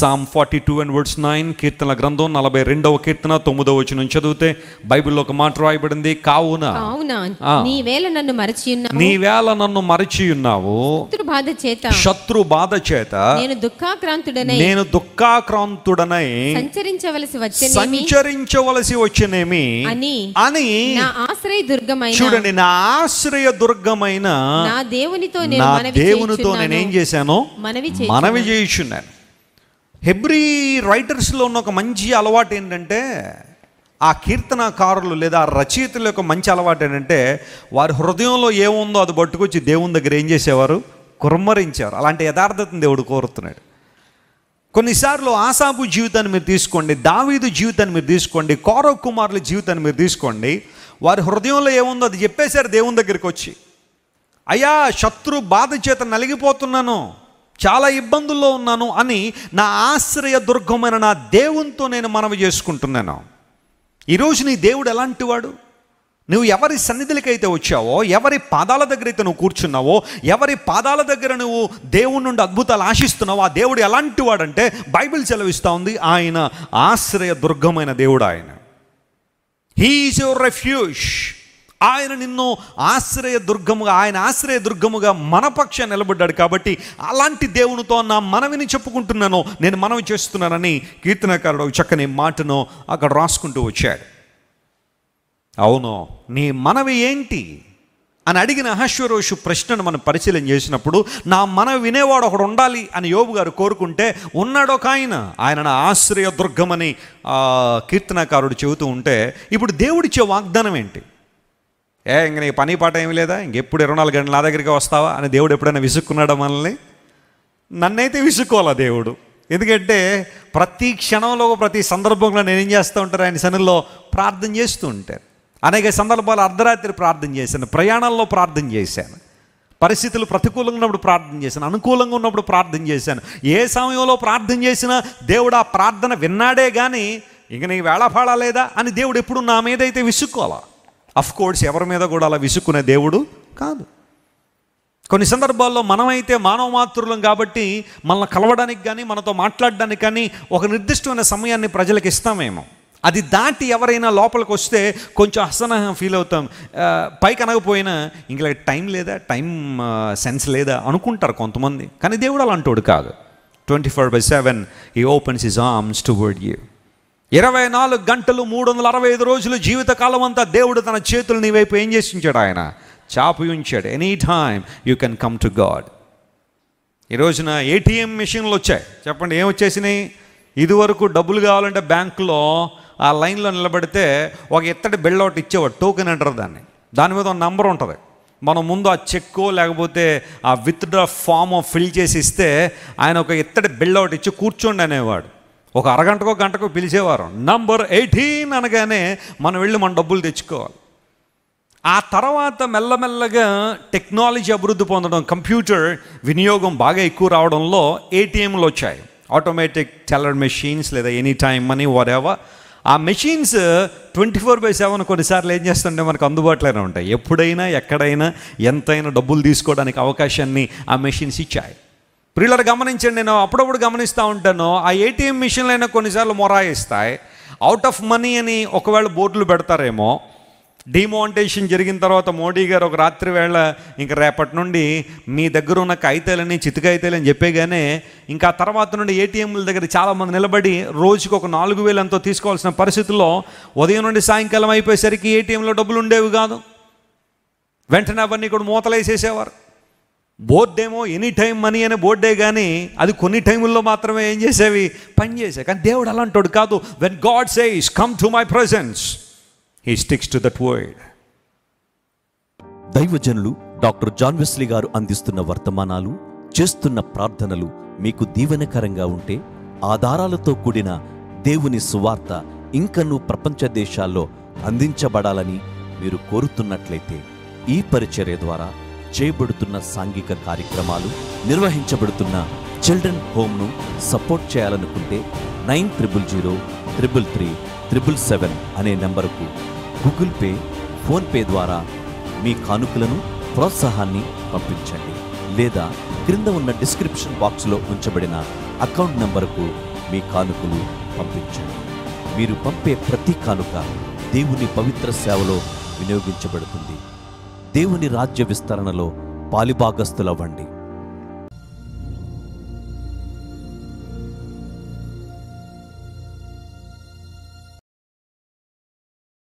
Sam forty two and words nine కీర్తనల గ్రంథం నలభై రెండవ కీర్తన తొమ్మిదవ వచనం చదివితే బైబిల్లో ఒక మాట రాయబడింది కావున కావున ఆ. నీవేళ నన్ను మరచి ఉన్నావు నీవేళ నన్ను మరచి ఉన్నావు శత్రు బాధ చేత శత్రు బాధ చేత నేను దుఃఖాక్రాంతుడనై నేను దుఃఖాక్రాంతుడనై సంచరించవలసి వచ్చేనేమి సంచరించవలసి వచ్చినేమి అని అని నా ఆశ్రయ దుర్గమైన చూడండి నా ఆశ్రయ దుర్గమైన నా దేవునితో నేను నా మనవి దేవునితో నేనేం చేయుచున్నాను. చేశాను మనవి మనవి చేయుచున్నాను. చేయుచున్నాను హెబ్రీ రైటర్స్లో ఉన్న ఒక మంచి అలవాటు ఏంటంటే ఆ కీర్తనకారులు లేదా ఆ రచయితల యొక్క మంచి అలవాటు ఏంటంటే వారి హృదయంలో ఏముందో అది పట్టుకొచ్చి దేవుని దగ్గర ఏం చేసేవారు కుర్మరించారు అలాంటి యథార్థతను దేవుడు కోరుతున్నాడు కొన్నిసార్లు ఆసాబు జీవితాన్ని మీరు తీసుకోండి దావీదు జీవితాన్ని మీరు తీసుకోండి కౌరవ్ కుమారుల జీవితాన్ని మీరు తీసుకోండి వారి హృదయంలో ఏముందో అది చెప్పేశారు దేవుని దగ్గరికి వచ్చి అయ్యా శత్రు బాధ చేత నలిగిపోతున్నాను చాలా ఇబ్బందుల్లో ఉన్నాను అని నా ఆశ్రయ దుర్గమైన నా దేవునితో నేను మనవి చేసుకుంటున్నాను ఈరోజు నీ దేవుడు ఎలాంటి వాడు నువ్వు ఎవరి సన్నిధులకైతే వచ్చావో ఎవరి పాదాల దగ్గర అయితే నువ్వు కూర్చున్నావో ఎవరి పాదాల దగ్గర నువ్వు దేవుని నుండి అద్భుతాలు ఆశిస్తున్నావో ఆ దేవుడు ఎలాంటి వాడంటే బైబిల్ సెలవిస్తూ ఉంది ఆయన ఆశ్రయ దుర్గమైన దేవుడు ఆయన హీఈస్ యువర్ రెఫ్యూజ్ ఆయన నిన్ను ఆశ్రయ దుర్గముగా ఆయన ఆశ్రయ దుర్గముగా మన పక్షాన నిలబడ్డాడు కాబట్టి అలాంటి దేవునితో నా మనవిని చెప్పుకుంటున్నాను నేను మనవి చేస్తున్నానని కీర్తనకారుడు ఒక చక్కని మాటను అక్కడ రాసుకుంటూ వచ్చాడు అవును నీ మనవి ఏంటి అని అడిగిన అహశ్వరోషు ప్రశ్నను మనం పరిశీలన చేసినప్పుడు నా మనవి వినేవాడు ఒకడు ఉండాలి అని యోబు గారు కోరుకుంటే ఉన్నాడు ఒక ఆయన ఆయన నా ఆశ్రయ దుర్గమని ఆ, కీర్తనకారుడు చెబుతూ ఉంటే ఇప్పుడు దేవుడిచ్చే వాగ్దానం ఏంటి ఏ ఇంక నీ పని పాట ఏమి లేదా ఇంకెప్పుడు ఇరవై నాలుగు గంటలు నా దగ్గరికి వస్తావా అని దేవుడు ఎప్పుడైనా విసుక్కున్నాడా మనల్ని నన్నైతే విసుక్కోవాలా దేవుడు ఎందుకంటే ప్రతి క్షణంలో ప్రతి సందర్భంలో నేనేం చేస్తూ ఉంటారు ఆయన సన్నిలో ప్రార్థన చేస్తూ ఉంటారు అనేక సందర్భాలు అర్ధరాత్రి ప్రార్థన చేశాను ప్రయాణాల్లో ప్రార్థన చేశాను పరిస్థితులు ప్రతికూలంగా ఉన్నప్పుడు ప్రార్థన చేశాను అనుకూలంగా ఉన్నప్పుడు ప్రార్థన చేశాను ఏ సమయంలో ప్రార్థన చేసినా దేవుడు ఆ ప్రార్థన విన్నాడే కానీ ఇంక నీ వేళపాడా లేదా అని దేవుడు ఎప్పుడు నా మీద అయితే విసుక్కోవాలా అఫ్ కోర్స్ ఎవరి మీద కూడా అలా విసుక్కునే దేవుడు కాదు కొన్ని సందర్భాల్లో మనమైతే మానవ మాతృలం కాబట్టి మనల్ని కలవడానికి కానీ మనతో మాట్లాడడానికి కానీ ఒక నిర్దిష్టమైన సమయాన్ని ప్రజలకు ఇస్తామేమో అది దాటి ఎవరైనా లోపలికి వస్తే కొంచెం అసహనం ఫీల్ అవుతాం ఆ, పైకి అనకపోయినా ఇంకా టైం లేదా టైం సెన్స్ లేదా అనుకుంటారు కొంతమంది కానీ దేవుడు అలాంటోడు కాదు twenty four by seven he opens his arms toward you ఇరవై నాలుగు గంటలు మూడు వందల అరవై ఐదు రోజులు జీవితకాలం అంతా దేవుడు తన చేతులు నీ వైపు ఏం చేసి ఉంచాడు ఆయన చాపి ఉంచాడు any time you can come to God ఈ రోజున ఏటీఎం మిషన్లు వచ్చాయి చెప్పండి ఏం వచ్చేసినాయి ఇదివరకు డబ్బులు కావాలంటే బ్యాంకులో ఆ లైన్లో నిలబడితే ఒక ఎత్తడి బిళ్ళ ఒకటి ఇచ్చేవాడు టోకెన్ అంటారు దాన్ని దాని మీద ఒక నంబర్ ఉంటుంది మనం ముందు ఆ చెక్కో లేకపోతే ఆ విత్డ్రా ఫామ్ ఫిల్ చేసి ఇస్తే ఆయన ఒక ఎత్తడి బిళ్ళ ఒకటి ఇచ్చి కూర్చోండి అనేవాడు ఒక అరగంటకో గంటకో పిలిచేవారు నంబర్ ఎయిటీన్ అనగానే మనం వెళ్ళి మన డబ్బులు తెచ్చుకోవాలి ఆ తర్వాత మెల్లమెల్లగా టెక్నాలజీ అభివృద్ధి పొందడం కంప్యూటర్ వినియోగం బాగా ఎక్కువ రావడంలో ఏటీఎంలు వచ్చాయి ఆటోమేటిక్ టెల్లర్ మెషిన్స్ లేదా any time money whatever ఆ machines twenty four by seven కొన్నిసార్లు ఏం చేస్తుంటే మనకు అందుబాటులోనే ఉంటాయి ఎప్పుడైనా ఎక్కడైనా ఎంతైనా డబ్బులు తీసుకోవడానికి అవకాశాన్ని ఆ మెషిన్స్ ఇచ్చాయి ప్రియులను గమనించండి నేను అప్పుడప్పుడు గమనిస్తూ ఉంటాను ఆ ఏటీఎం మిషన్లు అయినా కొన్నిసార్లు మొరాయిస్తాయి అవుట్ ఆఫ్ మనీ అని ఒకవేళ బోర్డులు పెడతారేమో డిమానిటేషన్ జరిగిన తర్వాత మోడీ గారు ఒక రాత్రి వేళ ఇంకా రేపటి నుండి మీ దగ్గర ఉన్న కాగితాలని చిత్తకాయితాలని చెప్పేగానే ఇంకా ఆ తర్వాత నుండి ఏటీఎంల దగ్గర చాలామంది నిలబడి రోజుకి ఒక నాలుగు వేలు ఎంతో తీసుకోవాల్సిన పరిస్థితుల్లో ఉదయం నుండి సాయంకాలం అయిపోయేసరికి ఏటీఎంలో డబ్బులు ఉండేవి కాదు వెంటనే అవన్నీ కూడా మూతలేసేసేవారు బోర్డేమో ఎనీ టైం మనీ అనే బోర్డే కానీ అది కొన్ని టైముల్లో మాత్రమే ఏం చేసేవి పని చేసే కానీ దేవుడు అలాంటోడు కాదు when God says come to my presence he sticks to that word దైవజనులు డాక్టర్ జాన్ వెస్లీ గారు అందిస్తున్న వర్తమానాలు చేస్తున్న ప్రార్థనలు మీకు దీవెనకరంగా ఉంటే ఆధారాలతో కూడిన దేవుని సువార్త ఇంకనూ ప్రపంచ దేశాల్లో అందించబడాలని మీరు కోరుతున్నట్లయితే ఈ పరిచర్య ద్వారా చేయబడుతున్న సాంఘిక కార్యక్రమాలు నిర్వహించబడుతున్న చిల్డ్రన్ హోమ్ను సపోర్ట్ చేయాలనుకుంటే nine triple zero triple three triple seven అనే నెంబరుకు గూగుల్ పే ఫోన్పే ద్వారా మీ కానుకలను ప్రోత్సాహాన్ని పంపించండి లేదా క్రింద ఉన్న డిస్క్రిప్షన్ బాక్స్లో ఉంచబడిన అకౌంట్ నంబరుకు మీ కానుకలు పంపించండి మీరు పంపే ప్రతి కానుక దేవుని పవిత్ర సేవలో వినియోగించబడుతుంది దేవుని రాజ్య విస్తరణలో పాలిభాగస్తులవ్వండి